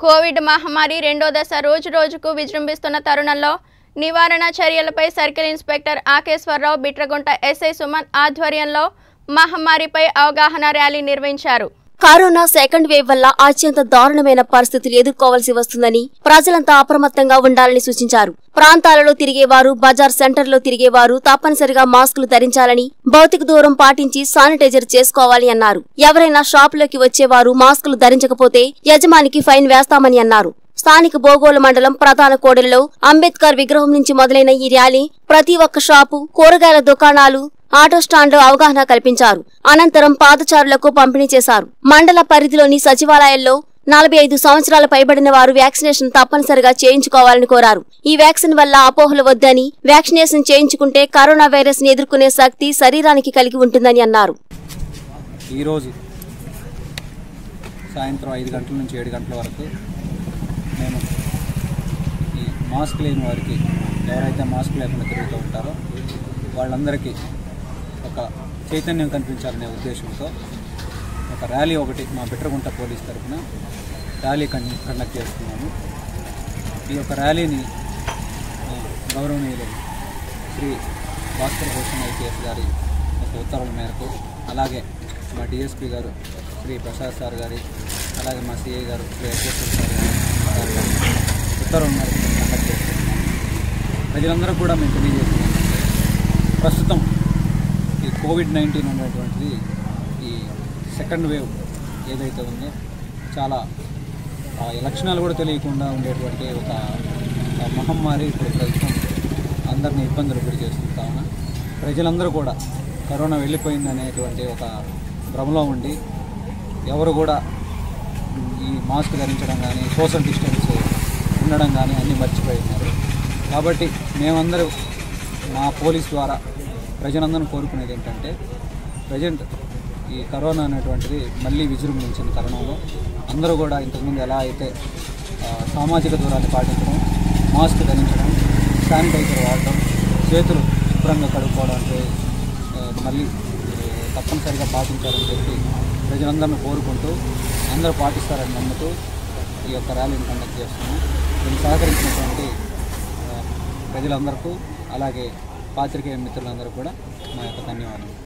Covid మహమ్మారి రెండో దశ రోజు రోజుకు విజృంభిస్తున్న తరుణంలో నివారణ చర్యలపై circle inspector Akeswararao Bitragunta SI Suman ఆధ్వర్యంలో మహమ్మారిపై అవగాహన ర్యాలీ నిర్వహించారు కరోనా సెకండ్ వేవ్ వల్ల అత్యంత దారుణమైన పరిస్థితులు ఎదుర్కోవాల్సి వస్తుందని ప్రజలంతా అప్రమత్తంగా ఉండాలని సూచించారు ప్రాంతాలలో తిరిగేవారు బజార్ సెంటర్లో తిరిగేవారు తప్పనిసరిగా మాస్కులు ధరించాలని భౌతిక దూరం పాటించి శానిటైజర్ చేసుకోవాలి అన్నారు ఎవరైనా షాపులోకి వచ్చేవారు మాస్కులు ధరించకపోతే యజమానికి ఫైన్ వేస్తామని అన్నారు స్థానిక బోగోలు మండలం ప్రధాన కోడలిలో అంబేద్కర్ విగ్రహం నుంచి మొదలైన ఈ ర్యాలీ ప్రతి ఒక్క షాపు కూరగాయల దుకాణాలు ఆటో స్టాండ్ అవగాహన కల్పించారు అనంతరం పాదచారులకు పంపిణీ చేశారు మండల పరిధిలోని సచివాలయాల్లో నలభై ఐదు సంవత్సరాల పైబడిన వారు వ్యాక్సినేషన్ తప్పనిసరిగా చేయించుకోవాలని కోరారు ఈ వ్యాక్సిన్ వల్ల అపోహలు వద్దని వ్యాక్సినేషన్ చేయించుకుంటే కరోనా వైరస్ ని ఎదుర్కొనే శక్తి శరీరానికి కలిగి ఉంటుందని అన్నారు ఈరోజు సాయంత్రం ఐదు గంటల నుంచి ఏడు గంటల వరకు మేము ఈ మాస్క్ లేని వారికి ఎవరైతే మాస్క్ లేకుండా తిరుగుతూ ఉంటారో వాళ్ళందరికీ ఒక చైతన్యం కనిపించాలనే ఉద్దేశంతో ఒక ర్యాలీ ఒకటి మా బిట్రగుంట పోలీస్ తరఫున ర్యాలీ కన్ కండక్ట్ చేస్తున్నాము ఈ యొక్క ర్యాలీని ఆ, గౌరవనీయులు శ్రీ భాస్కర్ భూషణ్ ఐపీఎస్ గారి ఒక ఉత్తర్వుల మేరకు అలాగే మా డిఎస్పీ గారు శ్రీ ప్రసాద్ సార్ గారి అలాగే మా సిఐ గారు శ్రీ అధ్యక్షుడు సార్ గారి గారి ఉత్తర్వుల మేరకు మేము కండక్ట్ చేస్తున్నాము ప్రజలందరూ కూడా మేము తెలియజేస్తున్నాం ప్రస్తుతం ఈ కోవిడ్ నైన్టీన్ ఉన్నటువంటిది ఈ సెకండ్ వేవ్ ఏదైతే ఉందో చాలా ఆ లక్షణాలు కూడా తెలియకుండా ఉండేటువంటి ఒక ఆ మహమ్మారి ఇప్పుడు ప్రస్తుతం అందరినీ ఇబ్బందులు గురి చేస్తుంది కావున ప్రజలందరూ కూడా కరోనా వెళ్ళిపోయింది అనేటువంటి ఒక భ్రమలో ఉండి ఎవరు కూడా ఈ మాస్క్ ధరించడం కానీ సోషల్ డిస్టెన్స్ ఉండడం కానీ అన్నీ మర్చిపోయి ఉన్నారు కాబట్టి మేమందరూ మా పోలీస్ ద్వారా ప్రజలందరూ కోరుకునేది ఏంటంటే ప్రజెంట్ ఈ కరోనా అనేటువంటిది మళ్ళీ విజృంభించిన తరుణంలో అందరూ కూడా ఇంతకుముందు ఎలా అయితే ఆ, సామాజిక దూరాన్ని పాటించడం మాస్క్ ధరించడం శానిటైజర్ వాడటం చేతులు శుభ్రంగా కడుక్కోవడం అంటే ఆ, మళ్ళీ ఆ, తప్పనిసరిగా పాటించాలని చెప్పి ప్రజలందరినీ కోరుకుంటూ అందరూ పాటిస్తారని నమ్ముతూ ఈ యొక్క ర్యాలీని కండక్ట్ చేస్తున్నాము దీన్ని సహకరించినటువంటి ఆ, ప్రజలందరికీ అలాగే పాత్రికేయ మిత్రులందరూ కూడా మా యొక్క ధన్యవాదాలు